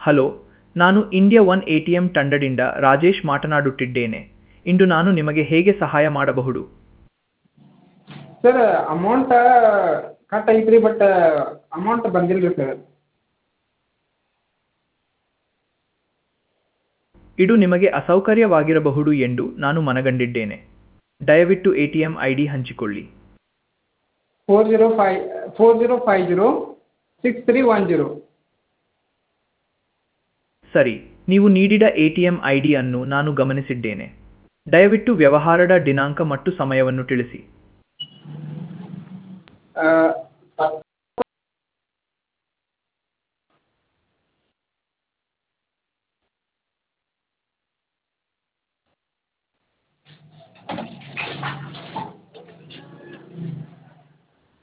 hello ನಾನು India one A T M ತಂಡದಿಂದ ರಾಜೇಶ್ ಮಾತನಾಡುತ್ತಿದ್ದೇನೆ ಇಂದು ನಾನು ನಿಮಗೆ ಹೇಗೆ ಸಹಾಯ ಮಾಡಬಹುದು ಸರ್ ಅಮೌಂಟ ಕಟ್ ಐತೆ ರೀ ಬಟ್ ಅಮೌಂಟ್ ಬಂದಿಲ್ಲ ರೀ ಸರ್ ಇದು ನಿಮಗೆ ಅಸೌಕರ್ಯವಾಗಿರಬಹುದು ಎಂದು ನಾನು ಮನಗಂಡಿದ್ದೇನೆ ದಯವಿಟ್ಟು A T M I D ಹಂಚಿಕೊಳ್ಳಿ four zero five four zero five zero six three one zero ಸರಿ ನೀವು ನೀಡಿದ ಎ ಟಿ ಎಂ ಐ ಡಿಯನ್ನು ನಾನು ಗಮನಿಸಿದ್ದೇನೆ ದಯವಿಟ್ಟು ವ್ಯವಹಾರದ ದಿನಾಂಕ ಮತ್ತು ಸಮಯವನ್ನು ತಿಳಿಸಿ